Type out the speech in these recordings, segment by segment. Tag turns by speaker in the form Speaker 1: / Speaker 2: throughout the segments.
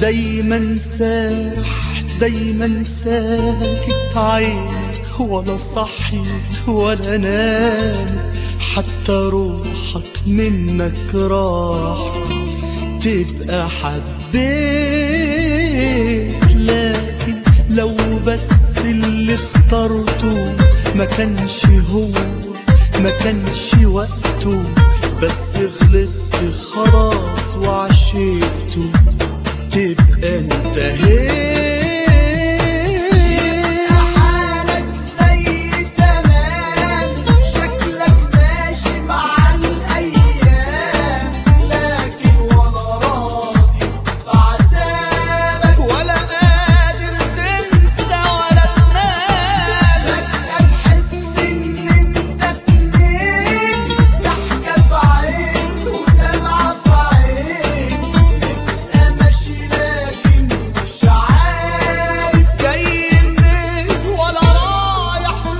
Speaker 1: دايما سارح دايما ساكت عينك ولا صحيت ولا نام حتى روحك منك راح تبقى حبيت لكن لو بس اللي اخترته ما كانش هو ما كانش وقته بس غلطت خلاص وعشقته تبقى انتهيت
Speaker 2: حالك زي تمام شكلك ماشي مع الأيام لكن ولا راضي بعذابك
Speaker 1: ولا قادر تنسى ولا تنام
Speaker 2: فجأة تحس إن أنت اتنين ضحكة في عين ودمعة في عين تبقى ماشي لكن مش عارف
Speaker 1: جاي منين ولا رايح فين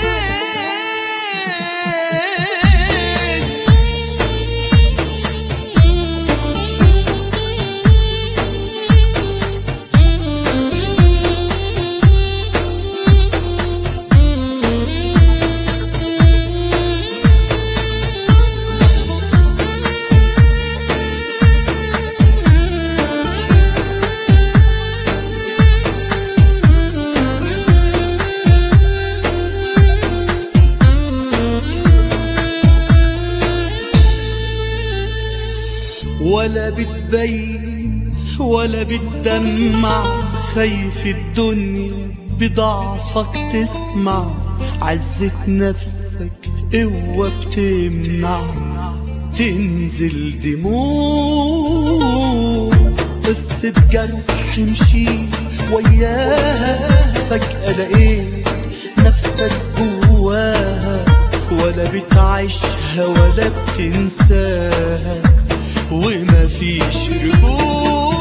Speaker 1: ولا بتبين ولا بتدمع خايف الدنيا بضعفك تسمع عزة نفسك قوة بتمنع تنزل دموع قصة جرح مشي وياها فجأة لقيت نفسك جواها ولا بتعيشها ولا بتنساها وما فيش رجوع